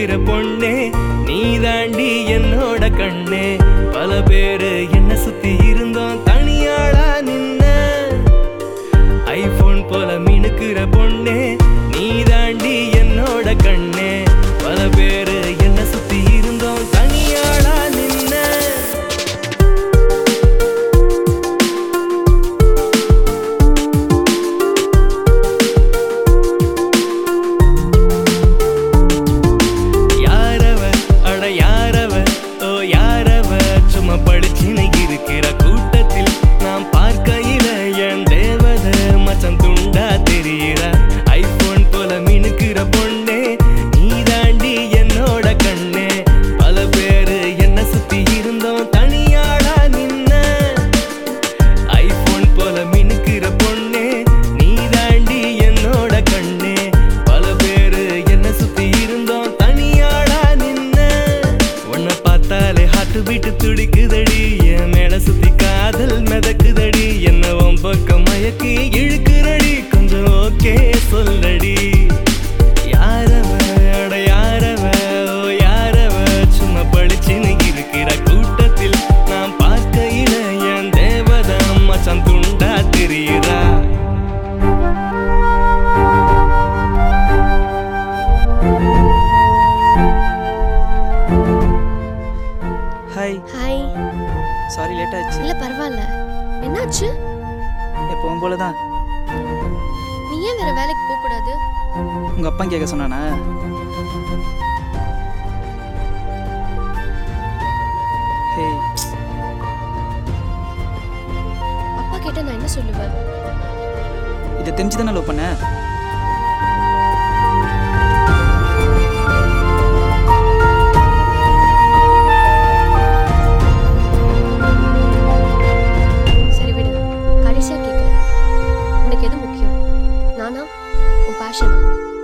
மினுக்குற பொண்ணே நீ தாண்டி என்னோட கண்ணே பல பேரு என்ன சுத்தி இருந்தோம் தனியாளா நின்ன ஐபோன் போல மினுக்குற பொண்ணே நீ தாண்டி என்னோட கண்ணே பல பேரு என்ன சுத்தி இருந்தோம் தனியாளா நின்ன யாரவ அட யாரவ ஓ யாரவ சும்மா படிச்சுன்னு இருக்கிற கூட்டத்தில் நாம் பார்க்கையில என் தேவத மச்சம் துண்டா தெரியிற ஐபோன் போல மினுக்குற பொண்ணே நீ தாண்டி என்னோட கண்ணே பல பேரு என்ன சுத்தி இருந்தோம் தனியாளா நின்ன ஐபோன் போல மினுக்குற பொண்ணே நீ தாண்டி என்னோட கண்ணே பல பேரு என்ன சுத்தி இருந்தோம் தனியாளா நின்ன உன்னை பார்த்தாலே ஹாட்டு பீட்டு துடிக்குதடி என் மேல சுத்தி காதல் மிதக்குதடி என்ன உன் பக்கம் மயக்கி இழுக்குறடி கொஞ்சம் ஓகே சொல்லடி யாரவ அட யாரவ ஓ யாரவ சும்மா பளிச்சுன்னு இருக்கிற கூட்டத்தில் நாம் பார்க்கையில என் தேவதம் மச்சான் துண்டா தெரியுறா ஹாய் ஹாய் சாரி லேட் ஆச்சு இல்ல பரவாயில்ல என்னாச்சு எப்பவும் போல தான் நீ ஏன் வேற வேலைக்கு போக கூடாது உங்கள் அப்பா கேட்க சொன்னானா ஹே அப்பா கேட்டா நான் என்ன சொல்லுவேன் இதை தெரிஞ்சு தானே லவ் பண்ண சரி விடு கடைசியா கேக்குறேன் உனக்கு எது முக்கியம் நானா உன் பேஷனா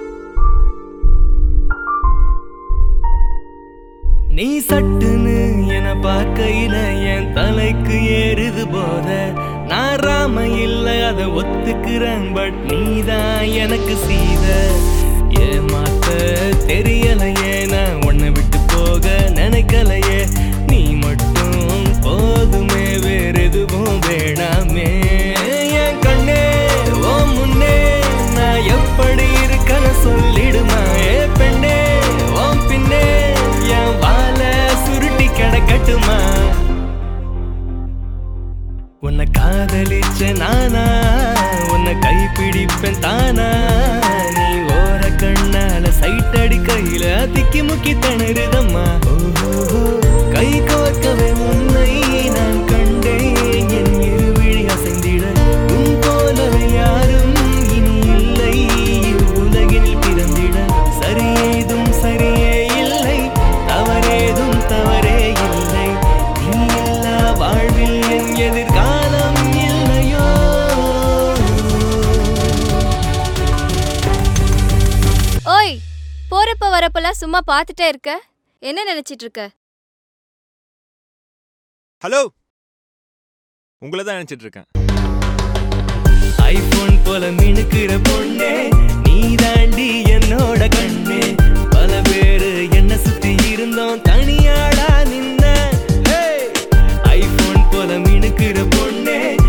நீ சட்டுன்னு என பார்க்கையில என் தலைக்கு ஏறுது போத நான் ராம இல்ல அதை ஒத்துக்கிறேன் பட் நீதான் எனக்கு சீத ஏமாத்த தெரியலையே நான் உன்னை விட்டு போக நினைக்கலையே நீ மட்டும் போதுமே வேற எதுவும் வேணாமே என் கண்ணே ஓ முன்னே நான் எப்படி இருக்கன சொல்லிடுமா ஏ பெண்ணே ஓம் பின்னே என் வாழ சுருட்டி கிடக்கட்டுமா உன்னை காதலிச்ச நானா உன்னை கைப்பிடிப்பேன் தானா நீ ஓர கண்ணால சைட் அடிக்கையில திக்கி முக்கி தணருதம்மா ஓஹோ கை கோர்க்கவே உன்னை நான் கண்டேன் என் இருவிழி அசைந்திட உன் போலவே யாரும் இனி இல்லை உலகினில் பிறந்திட சரியேதும் சரியே இல்லை தவறேதும் தவறே இல்லை நீ இல்லா வாழ்வில் என் எதிர்காலம் இல்லையோ ஓய் போறப்ப வரப்பெல்லாம் சும்மா பார்த்துட்டே இருக்க என்ன நினைச்சிட்டு இருக்க ஹலோ உங்களை தான் நினச்சிட்டு இருக்கேன் ஐபோன் போல மினுக்குற பொண்ணே நீ தாண்டி என்னோட கண்ணே பல பேரு என்ன சுத்தி இருந்தோம் தனியாளா நின்ன ஐபோன் போல மினுக்குற பொண்ணே